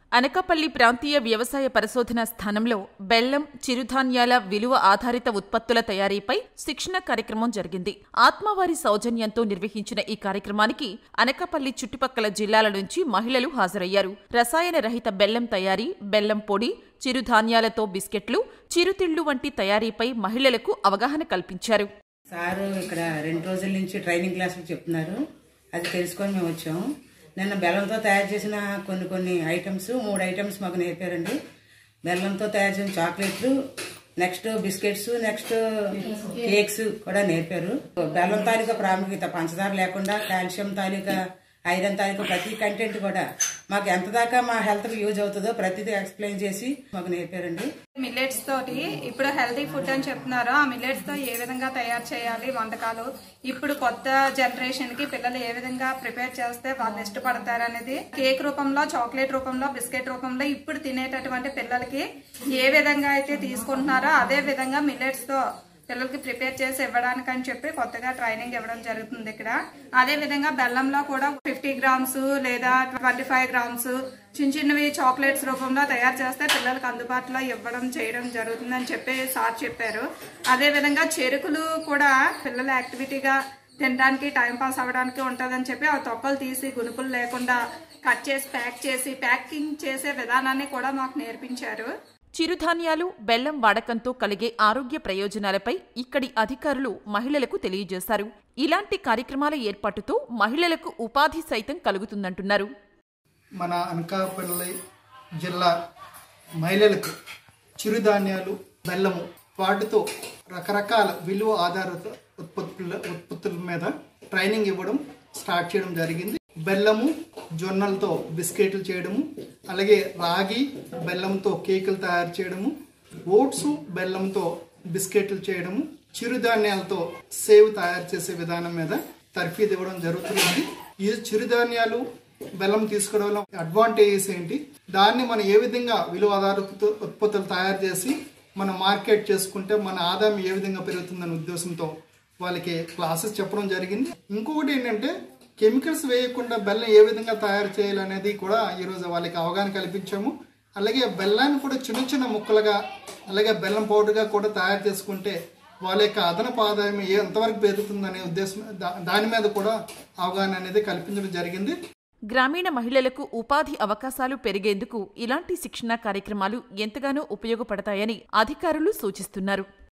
అనకాపల్లి ప్రాంతీయ వ్యవసాయ పరిశోధన స్థానంలో బెల్లం చిరుధాన్యాల విలువ ఆధారిత ఉత్పత్తుల తయారీపై శిక్షణ కార్యక్రమం జరిగింది ఆత్మవారి సౌజన్యంతో నిర్వహించిన ఈ కార్యక్రమానికి అనకాపల్లి చుట్టుపక్కల జిల్లాల నుంచి మహిళలు హాజరయ్యారు రసాయన రహిత బెల్లం తయారీ బెల్లం పొడి చిరుధాన్యాలతో బిస్కెట్లు చిరుతిళ్లు వంటి తయారీపై మహిళలకు అవగాహన కల్పించారు సారు ఇక్కడ రెండు రోజుల నుంచి ట్రైనింగ్ క్లాసులు చెప్తున్నారు అది తెలుసుకొని మేము వచ్చాము నిన్న బెల్లంతో తయారు చేసిన కొన్ని కొన్ని ఐటమ్స్ మూడు ఐటమ్స్ మాకు నేర్పారండి బెల్లంతో తయారు చేసిన చాక్లెట్లు నెక్స్ట్ బిస్కెట్స్ నెక్స్ట్ కేక్స్ కూడా నేర్పారు బెల్లం తాలూకా ప్రాముఖ్యత పంచదార లేకుండా కాల్షియం తాలూకా ఐరన్ తాలూకా ప్రతి కంటెంట్ కూడా మాకు ఎంత దాకా మా హెల్త్కి యూజ్ అవుతుందో ప్రతిదీ ఎక్స్ప్లెయిన్ చేసి మాకు నేర్పారండి మిల్లెట్స్ తోటి ఇప్పుడు హెల్తీ ఫుడ్ అని చెప్తున్నారు ఆ మిల్లెట్స్ తో ఏ విధంగా తయారు చేయాలి వంటకాలు ఇప్పుడు కొత్త జనరేషన్ కి పిల్లలు ఏ విధంగా ప్రిపేర్ చేస్తే వాళ్ళు ఇష్టపడతారు అనేది కేక్ రూపంలో చాక్లెట్ రూపంలో బిస్కెట్ రూపంలో ఇప్పుడు తినేటటువంటి పిల్లలకి ఏ విధంగా అయితే తీసుకుంటున్నారో అదే విధంగా మిల్లెట్స్ తో పిల్లలకి ప్రిపేర్ చేసి ఇవ్వడానికి అని చెప్పి కొత్తగా ట్రైనింగ్ ఇవ్వడం జరుగుతుంది ఇక్కడ అదే విధంగా బెల్లంలో కూడా ఫిఫ్టీ గ్రామ్స్ లేదా ట్వంటీ ఫైవ్ గ్రామ్స్ చిన్న చిన్నవి చాక్లెట్స్ రూపంలో తయారు చేస్తే పిల్లలకు అందుబాటులో ఇవ్వడం చేయడం జరుగుతుందని చెప్పి సార్ చెప్పారు అదే విధంగా చెరుకులు కూడా పిల్లల యాక్టివిటీగా తినడానికి టైం పాస్ అవ్వడానికి ఉంటుందని చెప్పి ఆ తొక్కలు తీసి గునుపులు లేకుండా కట్ చేసి ప్యాక్ చేసి ప్యాకింగ్ చేసే విధానాన్ని కూడా మాకు నేర్పించారు చిరుధాన్యాలు బెల్లం వాడకంతో కలిగే ఆరోగ్య ప్రయోజనాలపై ఇక్కడి అధికారులు మహిళలకు తెలియజేశారు ఇలాంటి కార్యక్రమాల ఏర్పాటుతో మహిళలకు ఉపాధి సైతం కలుగుతుందంటున్నారు మన అనకాపల్లి జిల్లా మహిళలకు చిరుధాన్యాలు బెల్లము వాటితో రకరకాల విలువ ఆధారిత ఉత్పత్తుల ఉత్పత్తుల మీద ట్రైనింగ్ ఇవ్వడం స్టార్ట్ చేయడం జరిగింది బెల్లము జొన్నలతో బిస్కెట్లు చేయడము అలాగే రాగి బెల్లంతో కేకులు తయారు చేయడము ఓట్స్ బెల్లంతో బిస్కెట్లు చేయడము చిరుధాన్యాలతో సేవ్ తయారు చేసే విధానం మీద తర్ఫీదు ఇవ్వడం జరుగుతుంది ఈ చిరుధాన్యాలు బెల్లం తీసుకోవడం వల్ల అడ్వాంటేజెస్ ఏంటి దాన్ని మనం ఏ విధంగా విలువ ఆధారిత ఉత్పత్తులు తయారు చేసి మనం మార్కెట్ చేసుకుంటే మన ఆదాయం ఏ విధంగా పెరుగుతుందనే ఉద్దేశంతో వాళ్ళకి క్లాసెస్ చెప్పడం జరిగింది ఇంకొకటి ఏంటంటే కెమికల్స్ వేయకుండా బెల్లం ఏ విధంగా తయారు చేయాలనేది కూడా ఈరోజు వాళ్ళకి అవగాహన కల్పించాము అలాగే బెల్లాన్ని కూడా చిన్న చిన్న ముక్కలుగా అలాగే బెల్లం పౌడర్గా కూడా తయారు చేసుకుంటే వాళ్ళ యొక్క అదనపు ఆదాయం ఏ ఎంతవరకు పెరుగుతుందనే ఉద్దేశం దా- దాని మీద కూడా అవగాహన అనేది కల్పించడం జరిగింది గ్రామీణ మహిళలకు ఉపాధి అవకాశాలు పెరిగేందుకు ఇలాంటి శిక్షణా కార్యక్రమాలు ఎంతగానో ఉపయోగపడతాయని అధికారులు సూచిస్తున్నారు